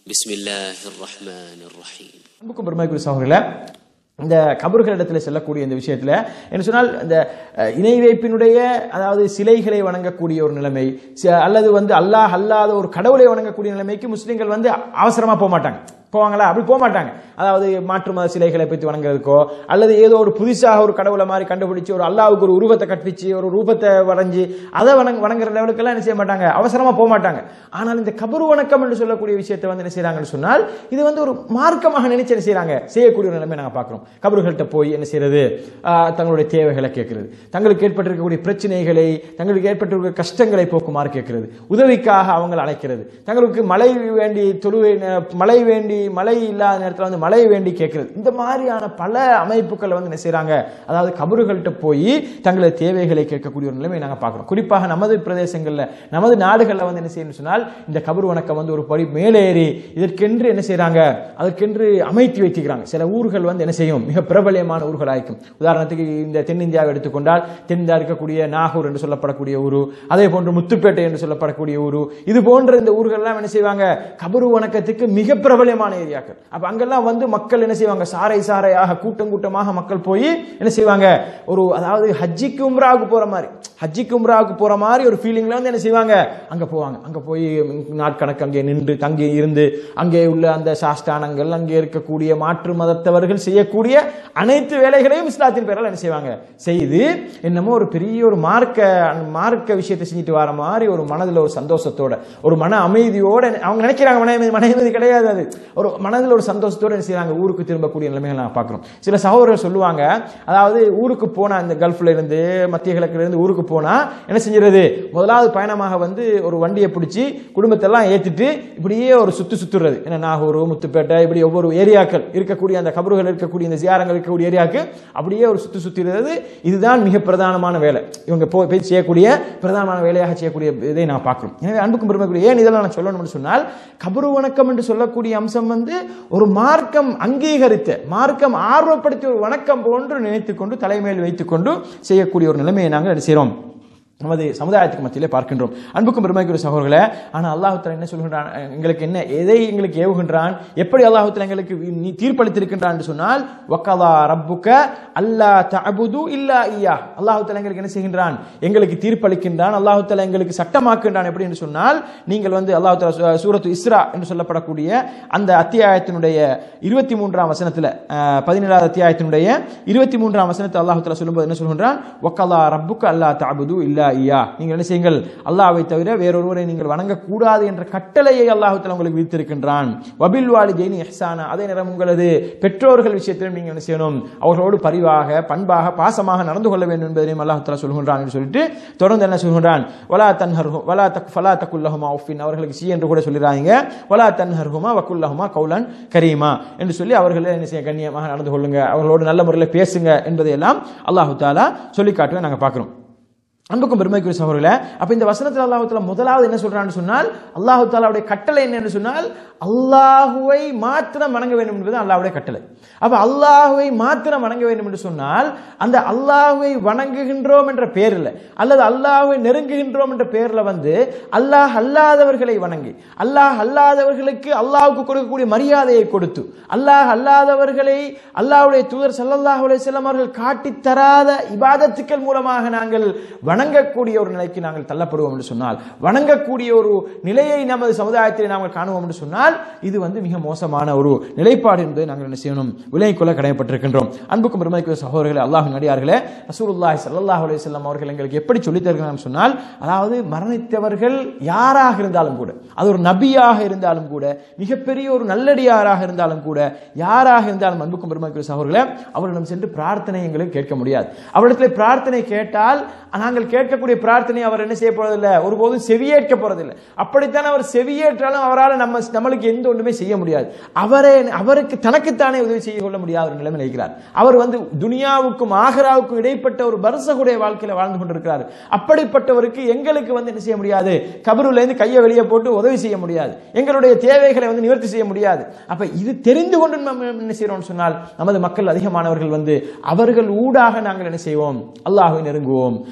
بسم الله الرحمن الرحيم அன்புக்கும் பெருமைக்குரிய சகோதரர்களே இந்த கபர்களிடத்தில் செல்லக்கூடிய இந்த விஷயத்துல என்ன சொன்னால் இந்த அஹ், இணை வைப்பினுடைய அதாவது சிலைகளை வணங்கக்கூடிய ஒரு நிலைமை சி- அல்லது வந்து அல்லாஹ் அல்லாத ஒரு கடவுளை வணங்கக்கூடிய நிலைமைக்கு முஸ்லிம்கள் வந்து அவசரமா போக மாட்டாங்க போவாங்களா அப்படி போக மாட்டாங்க அதாவது மாற்று மத சிலைகளை பற்றி வணங்குறதுக்கோ அல்லது ஏதோ ஒரு புதுசாக ஒரு கடவுளை மாதிரி கண்டுபிடிச்சு ஒரு அல்லாவுக்கு ஒரு உருவத்தை கற்பிச்சு ஒரு ரூபத்தை வரைஞ்சு அதை வணங்க வணங்குற லெவலுக்கெல்லாம் என்ன செய்ய மாட்டாங்க அவசரமா போக மாட்டாங்க ஆனால் இந்த கபரு வணக்கம் என்று சொல்லக்கூடிய விஷயத்தை வந்து என்ன செய்றாங்கன்னு சொன்னால் இது வந்து ஒரு மார்க்கமாக நினைச்சு என்ன செய்றாங்க செய்யக்கூடிய ஒரு நிலைமை நாங்க பார்க்கிறோம் கபறுகள்கிட்ட போய் என்ன செய்யறது ஆஹ், தங்களுடைய தேவைகளை கேட்கிறது தங்களுக்கு ஏற்பட்டிருக்கக்கூடிய பிரச்சனைகளை தங்களுக்கு ஏற்பட்டிருக்கிற கஷ்டங்களை போக்குமாறு கேட்கிறது உதவிக்காக அவங்களை அழைக்கிறது தங்களுக்கு மழை வேண்டி தொழுவை நே- மழை வேண்டி மழை இல்லாத நேரத்தில் வந்து மழை வேண்டி கேட்கிறது இந்த மாதிரியான பல அமைப்புகள் வந்து என்ன செய்றாங்க அதாவது கபறுகள்கிட்ட போய் தங்களது தேவைகளை கேட்கக்கூடிய ஒரு நிலைமை நாங்க பார்க்கிறோம் குறிப்பாக நமது பிரதேசங்கள்ல நமது நாடுகள்ல வந்து என்ன செய்யணும்னு சொன்னால் இந்த கபரு வணக்கம் வந்து ஒரு படி மேலேறி இதற்கென்று என்ன செய்றாங்க அதற்கென்று அமைத்து வைத்துக்கிறாங்க சில ஊர்கள் வந்து என்ன செய்யும் மிக பிரபலியமான ஊர்கள் ஆயிக்கும் உதாரணத்துக்கு இந்த தென்னிந்தியாவை எடுத்துக்கொண்டால் தென்னிந்தியா இருக்கக்கூடிய நாகூர் என்று சொல்லப்படக்கூடிய ஊரு அதே போன்று முத்துப்பேட்டை என்று சொல்லப்படக்கூடிய ஊரு இது போன்ற இந்த ஊர்கள்லாம் என்ன செய்வாங்க கபரு வணக்கத்துக்கு மிக பிரபலியமான ஏரியாக்கள் அப்ப அங்கெல்லாம் வந்து மக்கள் என்ன செய்வாங்க சாறை சாறையாக கூட்டம் கூட்டமாக மக்கள் போய் என்ன செய்வாங்க ஒரு அதாவது ஹஜ்ஜிக்கு உம்ராவுக்கு போற மாதிரி ஹஜ்ஜிக்கு உம்ராவுக்கு போற மாதிரி ஒரு ஃபீலிங்ல வந்து என்ன செய்வாங்க அங்க போவாங்க அங்க போய் நாட்கணக்கு அங்கே நின்று தங்கி இருந்து அங்கே உள்ள அந்த சாஸ்தானங்கள் அங்கே இருக்கக்கூடிய மாற்று மதத்தவர்கள் செய்யக்கூடிய அனைத்து வேலைகளையும் இஸ்லாத்தின் பேரால் என்ன செய்வாங்க செய்து என்னமோ ஒரு பெரிய ஒரு மார்க்க மார்க்க விஷயத்தை செஞ்சுட்டு வர மாதிரி ஒரு மனதில் ஒரு சந்தோஷத்தோட ஒரு மன அமைதியோட அவங்க நினைக்கிறாங்க மன அமைதி மன அமைதி கிடையாது அது ஒரு மனதில் ஒரு சந்தோஷத்தோட என்ன செய்றாங்க ஊருக்கு திரும்பக்கூடிய நிலைமைகள் நான் பார்க்குறோம் சில சகோதரர்கள் சொல்லுவாங்க அதாவது ஊருக்கு போனா இந்த கல்ஃப்ல இருந்து மத்திய கிழக்குல இருந்து ஊருக்கு போனா என்ன செஞ்சிருது முதலாவது பயணமாக வந்து ஒரு வண்டியை பிடிச்சி குடும்பத்தெல்லாம் ஏத்திட்டு இப்படியே ஒரு சுத்து சுத்துறது என்ன நாகூர் முத்துப்பேட்டை இப்படி ஒவ்வொரு ஏரியாக்கள் இருக்கக்கூடிய அந்த கபறுகள் இருக்கக்கூடிய இந்த ஜியாரங்கள் இருக்கக்கூடிய ஏரியாவுக்கு அப்படியே ஒரு சுத்து சுத்துறது இதுதான் மிக பிரதானமான வேலை இவங்க போ- போய் செய்யக்கூடிய பிரதானமான வேலையாக செய்யக்கூடிய இதை நான் பார்க்கிறோம் எனவே அன்புக்கும் பெருமைக்குரிய ஏன் இதெல்லாம் நான் சொல்லணும்னு சொன்னால் கபரு வணக்கம் என்று சொல்லக்கூடிய அம்சம் வந்து ஒரு மார்க்கம் அங்கீகரித்த மார்க்கம் ஆர்வப்படுத்திய ஒரு வணக்கம் போன்று நினைத்துக்கொண்டு தலைமையில் வைத்துக்கொண்டு செய்யக்கூடிய ஒரு நிலைமையை நாங்கள் என்ன செய்கிறோம் நமது சமுதாயத்துக்கு மத்தியிலே பார்க்கின்றோம் அன்புக்கும் பெருமைக்குரிய சகோதரர்களே ஆனால் அல்லாஹுத்தலா என்ன சொல்கின்றான் எங்களுக்கு என்ன எதை எங்களுக்கு ஏவுகின்றான் எப்படி அல்லாஹுத்தலா எங்களுக்கு நீ தீர்ப்பளித்திருக்கின்றான் என்று சொன்னால் வக்கலா ரப்புக்க அல்லா தஅபுது இல்லா ஐயா அல்லாஹுத்தலா எங்களுக்கு என்ன செய்கின்றான் எங்களுக்கு தீர்ப்பளிக்கின்றான் அல்லாஹுத்தலா எங்களுக்கு சட்டமாக்குகின்றான் எப்படி என்று சொன்னால் நீங்கள் வந்து அல்லாஹுத்தலா சூரத்து இஸ்ரா என்று சொல்லப்படக்கூடிய அந்த அத்தியாயத்தினுடைய இருபத்தி மூன்றாம் வசனத்தில் பதினேழாவது அத்தியாயத்தினுடைய இருபத்தி மூன்றாம் வசனத்தை அல்லாஹுத்தலா சொல்லும்போது என்ன சொல்கின்றான் வக்கலா ரப்புக்க அல்லா தஅபுது இல்லா ஐயா நீங்கள் என்ன செய்யுங்கள் அல்லாஹ்வை தவிர வேறொருவரை நீங்கள் வணங்கக்கூடாது என்ற கட்டளையை அல்லாஹுத்தலா உங்களுக்கு விதித்திருக்கின்றான் வபில் வாலிஜைனி இஹ்சானா அதே நேரம் உங்களது பெற்றோர்கள் விஷயத்திலும் நீங்கள் என்ன செய்யணும் அவர்களோடு பரிவாக பண்பாக பாசமாக நடந்து கொள்ள வேண்டும் என்பதையும் அல்லாஹுத்தலா சொல்கின்றான் என்று சொல்லிட்டு தொடர்ந்து என்ன சொல்கின்றான் வலா தன்ஹர்ஹு வலா தக் ஃபலா தக்குல்லஹுமா உஃபின் அவர்களுக்கு சி என்று கூட சொல்லிடுறாங்க வலா தன்ஹர்ஹுமா வக்குல்லஹுமா கௌலன் கரீமா என்று சொல்லி அவர்களை என்ன செய்ய கண்ணியமாக நடந்து கொள்ளுங்க அவர்களோடு நல்ல முறையில் பேசுங்க என்பதையெல்லாம் அல்லாஹு தாலா சொல்லி காட்டுவதை நாங்கள் பார்க்கிறோம் அன்புக்கும் பெருமைக்குரிய சகோதரர்களே அப்ப இந்த வசனத்தில் அல்லாஹு தாலா முதலாவது என்ன சொல்றான்னு சொன்னால் அல்லாஹு தாலாவுடைய கட்டளை என்னன்னு சொன்னால் அல்லாஹுவை மாத்திரம் வணங்க வேண்டும் என்பது அல்லாஹ்வுடைய கட்டளை அப்ப அல்லாஹுவை மாத்திரம் வணங்க வேண்டும் என்று சொன்னால் அந்த அல்லாஹுவை வணங்குகின்றோம் என்ற பேரில் அல்லது அல்லாஹுவை நெருங்குகின்றோம் என்ற பேர்ல வந்து அல்லாஹ் அல்லாதவர்களை வணங்கி அல்லாஹ் அல்லாதவர்களுக்கு அல்லாஹ்வுக்கு கொடுக்கக்கூடிய மரியாதையை கொடுத்து அல்லாஹ் அல்லாதவர்களை அல்லாஹ்வுடைய தூதர் ஸல்லல்லாஹு அலைஹி வஸல்லம் அவர்கள் காட்டித் தராத இபாதத்துக்கள் மூலமாக நாங்கள் வணங்கக்கூடிய ஒரு நிலைக்கு நாங்கள் தள்ளப்படுவோம் என்று சொன்னால் வணங்கக்கூடிய ஒரு நிலையை நமது சமுதாயத்தில் நாங்கள் காணுவோம் என்று சொன்னால் இது வந்து மிக மோசமான ஒரு நிலைப்பாடு என்பதை நாங்கள் என்ன செய்யணும் விலகிக் கொள்ள கடமைப்பட்டிருக்கின்றோம் அன்புக்கும் பெருமைக்குரிய சகோதரர்களே அல்லாஹின் அடியார்களே ரசூலுல்லாஹி ஸல்லல்லாஹு அலைஹி வஸல்லம் அவர்கள் எங்களுக்கு எப்படி சொல்லித் தருகிறார்கள் சொன்னால் அதாவது மரணித்தவர்கள் யாராக இருந்தாலும் கூட அது ஒரு நபியாக இருந்தாலும் கூட மிகப்பெரிய ஒரு நல்லடியாராக இருந்தாலும் கூட யாராக இருந்தாலும் அன்புக்கும் பெருமைக்குரிய சகோதரர்களே அவரிடம் சென்று பிரார்த்தனை எங்களுக்கு கேட்க முடியாது அவரிடத்தில் பிரார்த்தனை கேட்டால் நாங்கள் கேட்கக்கூடிய பிரார்த்தனை அவர் என்ன செய்ய போறதில்லை ஒருபோதும் செவியேற்க போறதில்லை அப்படித்தான் அவர் செவியேற்றாலும் அவரால் நம்ம நம்மளுக்கு எந்த ஒன்றுமே செய்ய முடியாது அவரே அவருக்கு தனக்குத்தானே உதவி செய்ய கொள்ள முடியாத ஒரு நிலைமை இருக்கிறார் அவர் வந்து துனியாவுக்கும் ஆகராவுக்கும் இடைப்பட்ட ஒரு பரசகுடைய வாழ்க்கையில வாழ்ந்து கொண்டிருக்கிறார் அப்படிப்பட்டவருக்கு எங்களுக்கு வந்து என்ன செய்ய முடியாது கபருல இருந்து கையை வெளியே போட்டு உதவி செய்ய முடியாது எங்களுடைய தேவைகளை வந்து நிவர்த்தி செய்ய முடியாது அப்ப இது தெரிந்து கொண்டு நம்ம என்ன செய்யறோம்னு சொன்னால் நமது மக்கள் அதிகமானவர்கள் வந்து அவர்கள் ஊடாக நாங்கள் என்ன செய்வோம் அல்லாஹ்வை நெருங்குவோம் அவர்கள்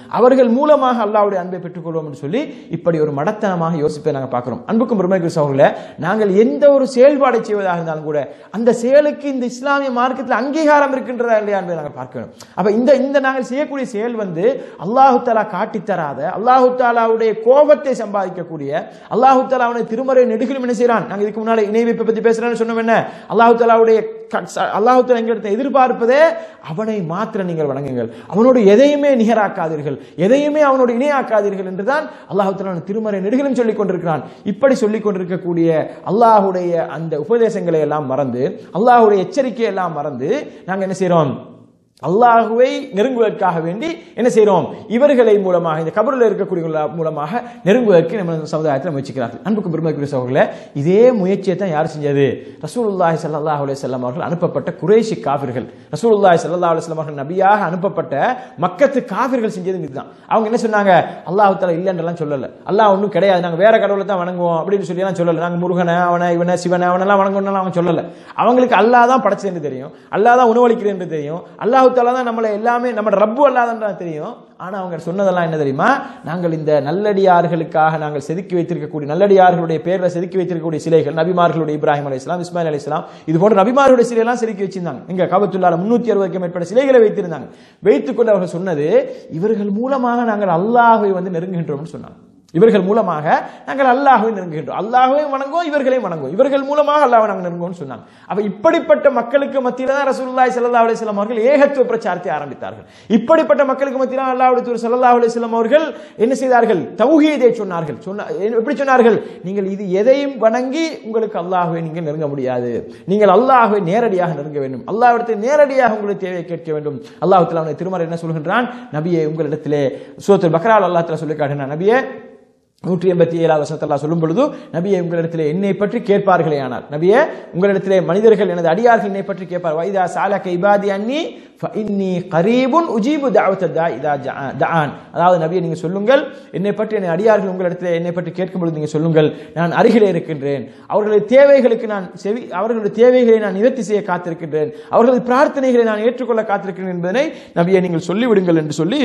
இவர்கள் மூலமாக அல்லாஹ்வுடைய அன்பை பெற்றுக்கொள்வோம் என்று சொல்லி இப்படி ஒரு மடத்தனமாக யோசிப்பதை நாங்கள் பார்க்கிறோம் அன்புக்கும் பெருமைக்கு சகோதரர்களே நாங்கள் எந்த ஒரு செயல்பாடை செய்வதாக இருந்தாலும் கூட அந்த செயலுக்கு இந்த இஸ்லாமிய மார்க்கத்தில் அங்கீகாரம் இருக்கின்றதா இல்லையா என்பதை நாங்கள் பார்க்க வேண்டும் அப்ப இந்த இந்த நாங்கள் செய்யக்கூடிய செயல் வந்து அல்லாஹு தாலா காட்டித் தராத அல்லாஹு தாலாவுடைய கோபத்தை சம்பாதிக்கக்கூடிய அல்லாஹு தாலா அவனை திருமறை நெடுகிலும் என்ன செய்யறான் நாங்கள் இதுக்கு முன்னாடி இணை வைப்பை பத்தி பேசுறேன்னு சொன்னோம் என்ன அல்லாஹு தாலாவுடைய அல்லாஹு தாலா எங்களிடத்தை எதிர்பார்ப்பதே அவனை மாத்திர நீங்கள் வணங்குங்கள் அவனோடு எதையுமே நிகராக்காதீர்கள் எதையுமே அவனோடு இணையாக்காதீர்கள் என்றுதான் அல்லாஹு தாலா திருமறை நெடுகிலும் சொல்லிக் கொண்டிருக்கிறான் இப்படி சொல்லிக் கொண்டிருக்கக்கூடிய அல்லாஹுடைய அந்த உபதேசங்களை எல்லாம் மறந்து அல்லாஹுடைய எச்சரிக்கையை எல்லாம் மறந்து நாங்கள் என்ன செய்றோம் அல்லாஹுவை நெருங்குவதற்காக வேண்டி என்ன செய்றோம் இவர்களை மூலமாக இந்த கபரில் இருக்கக்கூடிய மூலமாக நெருங்குவதற்கு நம்ம சமுதாயத்தில் முயற்சிக்கிறார்கள் அன்புக்கு பெருமைக்குரிய சகோதரர்களே இதே முயற்சியை தான் யார் செஞ்சது ரசூலுல்லாஹி ஸல்லல்லாஹு அலைஹி வஸல்லம் அவர்கள் அனுப்பப்பட்ட குறைஷி காபிர்கள் ரசூலுல்லாஹி ஸல்லல்லாஹு அலைஹி வஸல்லம் அவர்கள் நபியாக அனுப்பப்பட்ட மக்கத்து காபிர்கள் செஞ்சது இதுதான் அவங்க என்ன சொன்னாங்க அல்லாஹ் தஆலா இல்லைன்றலாம் சொல்லல அல்லாஹ் ஒன்றும் கிடையாது நாங்க வேற கடவுளை தான் வணங்குவோம் அப்படின்னு சொல்லி எல்லாம் சொல்லல நாங்க முருகனை அவனை இவனை சிவனை அவனெல்லாம் வணங்கணும்னு அவங்க சொல்லல அவங்களுக்கு அல்லாஹ் தான் படைச்சது தெரியும் அல்லாஹ் தான் உணவளிக்கிறேன் என்று தெரியும் அல்லாஹ் தாலா தான் நம்மளை எல்லாமே நம்ம ரப்பு அல்லாதான் தெரியும் ஆனா அவங்க சொன்னதெல்லாம் என்ன தெரியுமா நாங்கள் இந்த நல்லடியார்களுக்காக நாங்கள் செதுக்கி வைத்திருக்கக்கூடிய நல்லடியார்களுடைய பேர்ல செதுக்கி வைத்திருக்கக்கூடிய சிலைகள் நபிமார்களுடைய இப்ராஹிம் அலி இஸ்லாம் இஸ்மாயில் அலி இஸ்லாம் இது போன்ற நபிமார்களுடைய சிலையெல்லாம் செதுக்கி வச்சிருந்தாங்க இங்க கபத்துள்ளால முன்னூத்தி அறுபதுக்கும் மேற்பட்ட சிலைகளை வைத்திருந்தாங்க வைத்துக்கொண்டு அவர்கள் சொன்னது இவர்கள் மூலமாக நாங்கள் அல்லாஹை வந்து நெருங்குகின்றோம்னு சொன்னாங்க இவர்கள் மூலமாக நாங்கள் அல்லாஹுவை நெருங்குகின்றோம் அல்லாஹுவை வணங்குவோம் இவர்களையும் வணங்குவோம் இவர்கள் மூலமாக அல்லாஹ் நாங்கள் நெருங்குவோம்னு சொன்னாங்க அப்ப இப்படிப்பட்ட மக்களுக்கு மத்தியில தான் ரசூலுல்லாஹி ஸல்லல்லாஹு அலைஹி வஸல்லம் அவர்கள் ஏகத்துவ பிரச்சாரத்தை ஆரம்பித்தார்கள் இப்படிப்பட்ட மக்களுக்கு மத்தியில அல்லாஹ்வுடைய தூதர் ஸல்லல்லாஹு அலைஹி வஸல்லம் அவர்கள் என்ன செய்தார்கள் தௌஹீதை சொன்னார்கள் சொன்ன எப்படி சொன்னார்கள் நீங்கள் இது எதையும் வணங்கி உங்களுக்கு அல்லாஹுவை நீங்கள் நெருங்க முடியாது நீங்கள் அல்லாஹுவை நேரடியாக நெருங்க வேண்டும் அல்லாஹ்விடத்தை நேரடியாக உங்களுடைய தேவையை கேட்க வேண்டும் அல்லாஹ் தஆலா திருமறை என்ன சொல்கின்றான் நபியே உங்களிடத்திலே சூரத்துல் பக்ரால் அல்லாஹ் தஆலா சொல்லி காட்டினான் நபியே நூற்றி எண்பத்தி ஏழாவது வசனத்தல்லா சொல்லும் பொழுது நபியை உங்களிடத்திலே என்னை பற்றி கேட்பார்களே ஆனால் நபியே உங்களிடத்திலே மனிதர்கள் எனது அடியார்கள் என்னை பற்றி கேட்பார் வைதா சாலக இபாதி அன்னி இன்னி கரீபுன் உஜீபு தாவத்த தா இதா தான் அதாவது நபியை நீங்க சொல்லுங்கள் என்னை பற்றி என் அடியார்கள் உங்களிடத்திலே என்னை பற்றி கேட்கும் பொழுது நீங்க சொல்லுங்கள் நான் அருகிலே இருக்கின்றேன் அவர்களுடைய தேவைகளுக்கு நான் செவி அவர்களுடைய தேவைகளை நான் நிவர்த்தி செய்ய காத்திருக்கின்றேன் அவர்களது பிரார்த்தனைகளை நான் ஏற்றுக்கொள்ள காத்திருக்கிறேன் என்பதனை நபியை நீங்கள் சொல்லிவிடுங்கள் என்று சொல்லி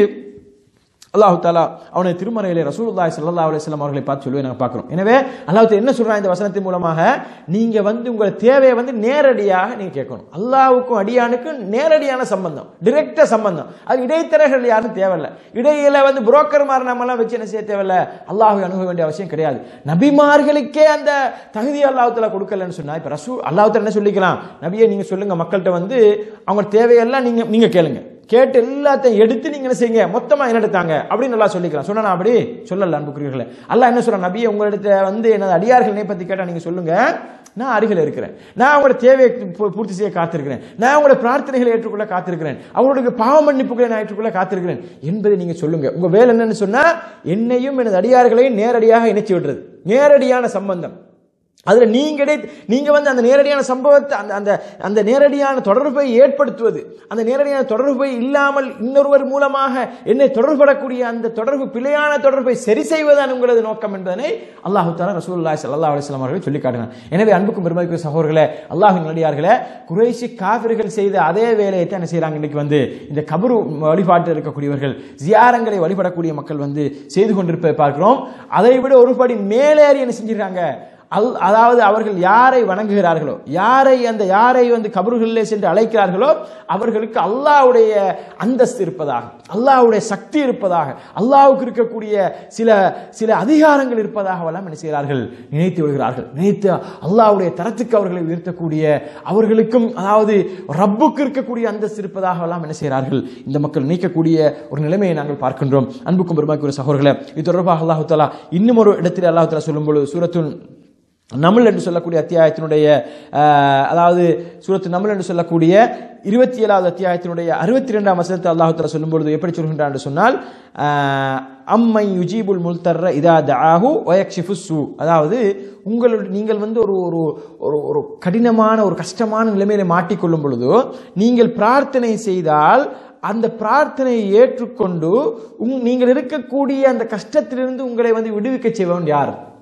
அல்லாஹு தாலா அவனை திருமறையிலே ரசூலுல்லாஹி ஸல்லல்லாஹு அலைஹி வஸல்லம் அவர்களை பார்த்து சொல்லுவே நாங்கள் பார்க்கிறோம் எனவே அல்லாஹ் என்ன சொல்றான் இந்த வசனத்தின் மூலமாக நீங்க வந்து உங்கள் தேவையை வந்து நேரடியாக நீங்க கேட்கணும் அல்லாஹ்வுக்கும் அடியானுக்கும் நேரடியான சம்பந்தம் டிரெக்டா சம்பந்தம் அது இடைத்தரகர்கள் யாரும் தேவையில்லை இடையில வந்து புரோக்கர் மாதிரி நம்ம எல்லாம் வச்சு என்ன செய்ய தேவையில்ல அல்லாஹ்வை அணுக வேண்டிய அவசியம் கிடையாது நபிமார்களுக்கே அந்த தகுதி அல்லாஹ் தாலா கொடுக்கலன்னு சொன்னா இப்ப ரசூ அல்லாஹ் தாலா என்ன சொல்லிக்கலாம் நபியை நீங்க சொல்லுங்க மக்கள்கிட்ட வந்து அவங்க தேவையெல்லாம் நீங்க நீங்க கேளுங்க கேட்டு எல்லாத்தையும் எடுத்து நீங்க என்ன செய்யுங்க மொத்தமா என்ன எடுத்தாங்க அப்படின்னு நல்லா சொல்லிக்கலாம் சொன்னா அப்படி சொல்லல அன்புக்குரியர்களே அல்லாஹ் என்ன சொல்ற நபியை உங்களிடத்த வந்து எனது அடியார்களை பத்தி கேட்டா நீங்க சொல்லுங்க நான் அருகில் இருக்கிறேன் நான் அவங்களோட தேவையை பூ- பூர்த்தி செய்ய காத்திருக்கிறேன் நான் அவங்களோட பிரார்த்தனைகளை ஏற்றுக்கொள்ள காத்திருக்கிறேன் அவங்களுடைய பாவ மன்னிப்புகளை நான் ஏற்றுக்கொள்ள காத்திருக்கிறேன் என்பதை நீங்க சொல்லுங்க உங்க வேலை என்னன்னு சொன்னா என்னையும் எனது அடியார்களையும் நேரடியாக இணைச்சு விடுறது நேரடியான சம்பந்தம் அதுல நீங்க இடை- நீங்க வந்து அந்த நேரடியான சம்பவத்தை அந்த அந்த அந்த நேரடியான தொடர்பை ஏற்படுத்துவது அந்த நேரடியான தொடர்பை இல்லாமல் இன்னொருவர் மூலமாக என்னை தொடர்படக்கூடிய அந்த தொடர்பு பிழையான தொடர்பை சரி செய்வதுதான் உங்களது நோக்கம் என்பதனை அல்லாஹு தாலா ரசூலுல்லாஹி ஸல்லல்லாஹு அலைஹி வஸல்லம் அவர்கள் சொல்லி காட்டினார் எனவே அன்புக்கும் பெருமைக்குரிய சகோதரர்களே அல்லாஹ்வின் நல்லடியார்களே குறைஷி காபிர்கள் செய்த அதே வேலையை தான் என்ன செய்றாங்க இன்னைக்கு வந்து இந்த கபரு வழிபாட்டில் இருக்கக்கூடியவர்கள் ஜியாரங்களை வழிபடக்கூடிய மக்கள் வந்து செய்து கொண்டிருப்பதை பார்க்கிறோம் அதை விட ஒருபடி மேலேறி என்ன செஞ்சிருக்காங்க அல் அதாவது அவர்கள் யாரை வணங்குகிறார்களோ யாரை அந்த யாரை வந்து கபறுகளிலே சென்று அழைக்கிறார்களோ அவர்களுக்கு அல்லாஹ்வுடைய அந்தஸ்து இருப்பதாக அல்லாஹ்வுடைய சக்தி இருப்பதாக அல்லாஹ்வுக்கு இருக்கக்கூடிய சில சில அதிகாரங்கள் இருப்பதாக எல்லாம் என்ன செய்கிறார்கள் நினைத்து விடுகிறார்கள் நினைத்து அல்லாஹ்வுடைய தரத்துக்கு அவர்களை உயர்த்தக்கூடிய அவர்களுக்கும் அதாவது ரப்புக்கு இருக்கக்கூடிய அந்தஸ்து இருப்பதாக எல்லாம் என்ன செய்கிறார்கள் இந்த மக்கள் நினைக்கக்கூடிய ஒரு நிலைமையை நாங்கள் பார்க்கின்றோம் அன்புக்கும் பெருமாக்குரிய சகோதரர்களே இது தொடர்பாக அல்லாஹு தாலா இன்னும் ஒரு இடத்தில் அல்லாஹு தாலா சொல்லும்போது சூரத்துன் நமல் என்று சொல்லக்கூடிய அத்தியாயத்தினுடைய அஹ், அதாவது சூரத்து நமல் என்று சொல்லக்கூடிய இருபத்தி ஏழாவது அத்தியாயத்தினுடைய அறுபத்தி ரெண்டாம் வசனத்தை அல்லாஹு தஆலா சொல்லும்பொழுது எப்படி சொல்கின்றான் என்று சொன்னால் அஹ், அம்மை யுஜீபுல் முல்தர்ர இதா தஆஹு வயக்ஷிஃபு சூ அதாவது உங்களுடைய நீங்கள் வந்து ஒரு ஒரு ஒரு ஒரு கடினமான ஒரு கஷ்டமான நிலைமையில மாட்டிக்கொள்ளும் பொழுது நீங்கள் பிரார்த்தனை செய்தால் அந்த பிரார்த்தனையை ஏற்றுக்கொண்டு உங் நீங்கள் இருக்கக்கூடிய அந்த கஷ்டத்திலிருந்து உங்களை வந்து விடுவிக்க செய்வன் யார்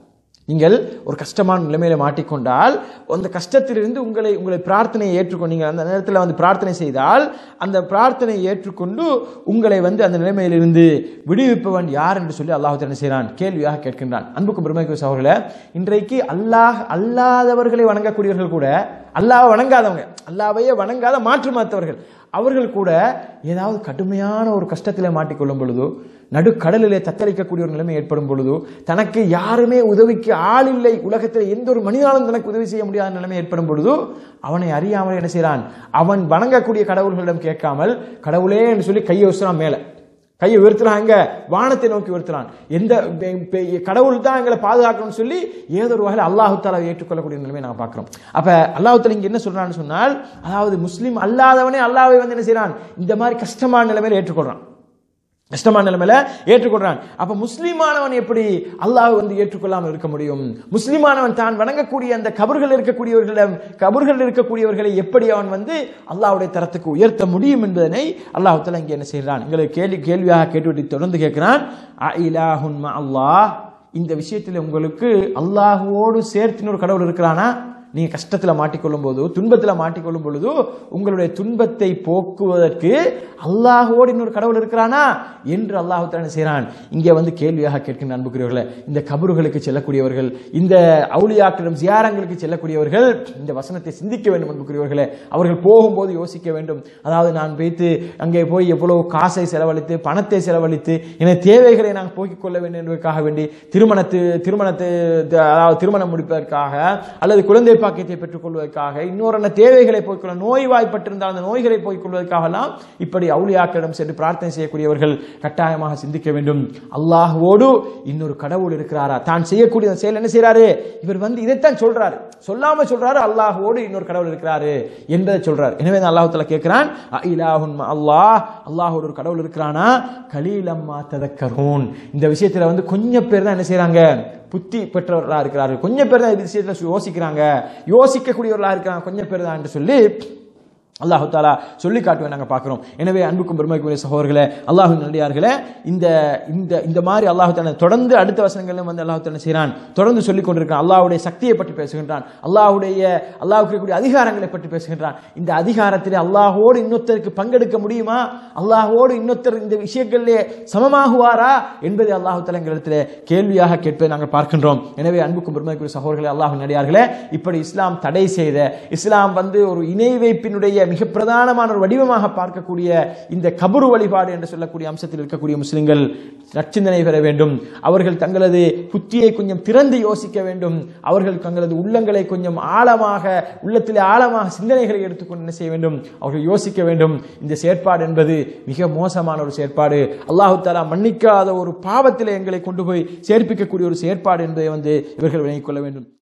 நீங்கள் ஒரு கஷ்டமான நிலைமையில மாட்டிக்கொண்டால் அந்த கஷ்டத்திலிருந்து உங்களை உங்களை பிரார்த்தனையை ஏற்றுக்கொண்டு நீங்கள் அந்த நேரத்தில் வந்து பிரார்த்தனை செய்தால் அந்த பிரார்த்தனையை ஏற்றுக்கொண்டு உங்களை வந்து அந்த நிலைமையிலிருந்து விடுவிப்பவன் யார் என்று சொல்லி அல்லாஹ் என்ன செய்கிறான் கேள்வியாக கேட்கின்றான் அன்புக்கும் பெருமைக்கு சகோதரர்களே இன்றைக்கு அல்லாஹ் அல்லாதவர்களை வணங்கக்கூடியவர்கள் கூட அல்லாஹ் வணங்காதவங்க அல்லாவையே வணங்காத மாற்று மாத்தவர்கள் அவர்கள் கூட ஏதாவது கடுமையான ஒரு கஷ்டத்தில் மாட்டிக்கொள்ளும் பொழுதோ நடுக்கடலிலே தத்தளிக்கக்கூடிய ஒரு நிலைமை ஏற்படும் பொழுதோ தனக்கு யாருமே உதவிக்கு ஆள் இல்லை உலகத்தில் எந்த ஒரு மனிதனாலும் தனக்கு உதவி செய்ய முடியாத நிலைமை ஏற்படும் பொழுதோ அவனை அறியாமல் என்ன செய்கிறான் அவன் வணங்கக்கூடிய கடவுள்களிடம் கேட்காமல் கடவுளே என்று சொல்லி கையை வச்சுறான் மேலே கையை உயர்த்துறான் எங்க வானத்தை நோக்கி உயர்த்துறான் எந்த பெ- பெ- கடவுள் தான் எங்களை பாதுகாக்கணும்னு சொல்லி ஏதோ ஒரு வகையில் அல்லாஹு தாலா ஏற்றுக்கொள்ளக்கூடிய நிலைமை நாங்கள் பார்க்கிறோம் அப்ப அல்லாஹு தாலா இங்க என்ன சொல்றான்னு சொன்னால் அதாவது முஸ்லீம் அல்லாதவனே அல்லாஹ்வை வந்து என்ன செய்றான் இந்த மாதிரி கஷ்டமான நிலைமையில ஏற்றுக்கொள்றான் கஷ்டமான நிலைமையில ஏற்றுக்கொள்றான் அப்ப முஸ்லிமானவன் எப்படி அல்லாஹ் வந்து ஏற்றுக்கொள்ளாமல் இருக்க முடியும் முஸ்லிமானவன் தான் வணங்கக்கூடிய அந்த கபர்கள் இருக்கக்கூடியவர்களிடம் கபர்கள் இருக்கக்கூடியவர்களை எப்படி அவன் வந்து அல்லாஹ்வுடைய தரத்துக்கு உயர்த்த முடியும் என்பதனை அல்லாஹ் தஆலா இங்கே என்ன செய்கிறான் எங்களுக்கு கேள்வி கேள்வியாக கேட்டுவிட்டு தொடர்ந்து கேட்கிறான் அஇலாஹுன் மஅ அல்லாஹ் இந்த விஷயத்தில் உங்களுக்கு அல்லாஹுவோடு சேர்த்து இன்னொரு கடவுள் இருக்கிறானா நீங்க கஷ்டத்துல மாட்டிக்கொள்ளும் போது துன்பத்துல மாட்டிக்கொள்ளும் பொழுது உங்களுடைய துன்பத்தை போக்குவதற்கு அல்லாஹோடு இன்னொரு கடவுள் இருக்கிறானா என்று அல்லாஹ் என்ன செய்கிறான் இங்கே வந்து கேள்வியாக கேட்கின்ற அன்புக்குரியவர்களே இந்த கபறுகளுக்கு செல்லக்கூடியவர்கள் இந்த அவுளியாக்களிடம் ஜியாரங்களுக்கு செல்லக்கூடியவர்கள் இந்த வசனத்தை சிந்திக்க வேண்டும் அன்புக்குரியவர்களே அவர்கள் போகும்போது யோசிக்க வேண்டும் அதாவது நான் வைத்து அங்கே போய் எவ்வளவு காசை செலவழித்து பணத்தை செலவழித்து என தேவைகளை நான் போக்கிக் கொள்ள வேண்டும் என்பதற்காக வேண்டி திருமணத்து திருமணத்தை அதாவது திருமணம் முடிப்பதற்காக அல்லது குழந்தை பாக்கியத்தை பெற்றுக் கொள்வதற்காக இன்னொரு தேவைகளை போய்க்கொள்ள நோய்வாய்ப்பட்டிருந்தால் அந்த நோய்களை போய்க் கொள்வதற்காகலாம் இப்படி அவுளியாக்களிடம் சென்று பிரார்த்தனை செய்யக்கூடியவர்கள் கட்டாயமாக சிந்திக்க வேண்டும் அல்லாஹ்வோடு இன்னொரு கடவுள் இருக்கிறாரா தான் செய்யக்கூடிய அந்த செயல் என்ன செய்றாரு இவர் வந்து இதைத்தான் சொல்றாரு சொல்லாம சொல்றாரு அல்லாஹ்வோடு இன்னொரு கடவுள் இருக்கிறாரு என்பதை சொல்றாரு எனவே தான் அல்லாஹ் தஆலா கேட்கிறான் இலாஹுன் அல்லாஹ் அல்லாஹ்வோடு ஒரு கடவுள் இருக்கிறானா கலீலம்மா ததக்கரூன் இந்த விஷயத்துல வந்து கொஞ்சம் பேர் தான் என்ன செய்றாங்க புத்தி பெற்றவர்களாக இருக்கிறார்கள் கொஞ்சம் பேர் தான் இந்த விஷயத்தில் யோசிக்கிறாங்க யோசிக்கக்கூடியவர்களாக இருக்கிறாங்க கொஞ்சம் பேர் தான் என்று சொல்லி அல்லாஹு தாலா சொல்லி காட்டுவேன் நாங்கள் பார்க்குறோம் எனவே அன்புக்கும் பெருமைக்குரிய சகோதரர்களே அல்லாஹு நல்லடியார்களே இந்த இந்த இந்த மாதிரி அல்லாஹு தாலா தொடர்ந்து அடுத்த வசனங்களிலும் வந்து அல்லாஹு தாலா செய்கிறான் தொடர்ந்து சொல்லிக் கொண்டிருக்கான் அல்லாஹ்வுடைய சக்தியை பற்றி பேசுகின்றான் அல்லாஹ்வுடைய அல்லாஹ்வுக்கு இருக்கக்கூடிய அதிகாரங்களை பற்றி பேசுகின்றான் இந்த அதிகாரத்தில் அல்லாஹோடு இன்னொருத்தருக்கு பங்கெடுக்க முடியுமா அல்லாஹோடு இன்னொருத்தர் இந்த விஷயங்களிலே சமமாகுவாரா என்பதை அல்லாஹு தாலா எங்களிடத்தில் கேள்வியாக கேட்பதை நாங்கள் பார்க்கின்றோம் எனவே அன்புக்கும் பெருமைக்குரிய சகோதரர்களே அல்லாஹ் நடிகார்களே இப்படி இஸ்லாம் தடை செய்த இஸ்லாம் வந்து ஒரு இணை வைப்பினுடைய மிக பிரதானமான ஒரு வடிவமாக பார்க்கக்கூடிய இந்த கபரு வழிபாடு என்று சொல்லக்கூடிய அம்சத்தில் இருக்கக்கூடிய முஸ்லிம்கள் நச்சிந்தனை பெற வேண்டும் அவர்கள் தங்களது புத்தியை கொஞ்சம் திறந்து யோசிக்க வேண்டும் அவர்கள் தங்களது உள்ளங்களை கொஞ்சம் ஆழமாக உள்ளத்திலே ஆழமாக சிந்தனைகளை எடுத்துக்கொண்டு என்ன செய்ய வேண்டும் அவர்கள் யோசிக்க வேண்டும் இந்த செயற்பாடு என்பது மிக மோசமான ஒரு செயற்பாடு அல்லாஹு தாலா மன்னிக்காத ஒரு பாவத்திலே எங்களை கொண்டு போய் சேர்ப்பிக்கக்கூடிய ஒரு செயற்பாடு என்பதை வந்து இவர்கள் விளங்கிக் கொள்ள வேண்டும்